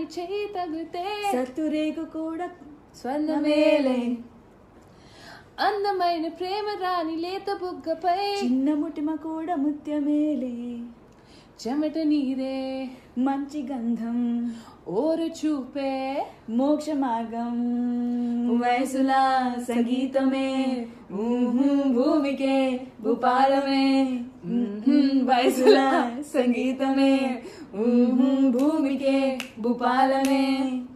చేయి తగితే సత్తురేకు కూడా స్వర్ణమేలే అందమైన ప్రేమ రాణి లేత బుగ్గపై చిన్న ముటిమ కూడా ముత్యమేలే చెమట నీరే మంచి గంధం ఓరు చూపే మోక్ష మార్గం వయసుల సంగీతమే ఊహు, భూమికే భూపాలమే ఊహు, వయసుల సంగీతమే ఊహు, భూమికే భూపాలమే